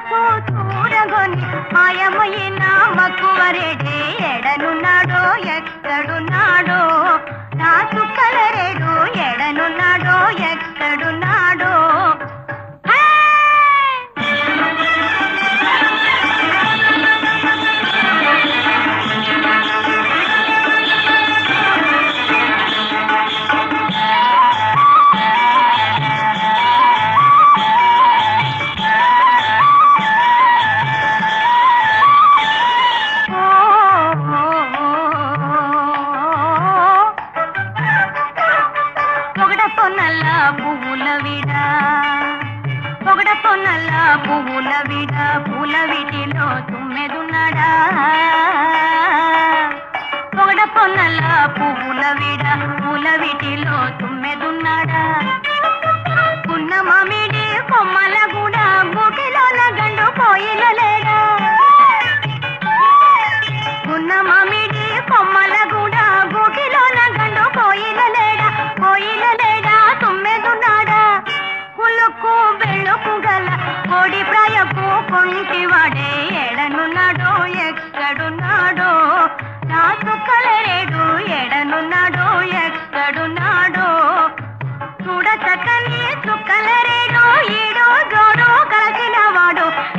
మనసు చూడగొని మాయమైన మక్కువరేడే ఎడనున్నాడో ఎక్కడున్నాడో నా చుక్కలరేడు ఎడనున్నాడో ఎక్కడున్నాడో హే! పొగడ పొన్నల్ల పువ్వుల విడ పొగడ పొన్నల్ల పువ్వుల విడ పూల వీటిలో తుమ్మెదున్నాడా పొగడ పొన్నల్ల పువ్వుల విడ పూల వీటిలో తుమ్మెదున్నాడా పున్న మామిడి కొమ్మల కూడా గుటిలోన గండు కోయిల లేడా ఉన్న మామిడి కొమ్మల కూడా గుటిలోన గండు కోయిల లేడా కోయిల లేడా తుమ్మెదున్నాడా కులుకు బెళ్ళుకు గల కోడి ప్రాయపు కొంటివాడే ఎడనున్నాడో ఎక్కడున్నాడో నా చుక్కలేడు ఎడనున్నాడో ఎక్కడున్నాడో చూడ చక్కని చుక్కలరేడు ఈడు జోడు కలిసిన వాడు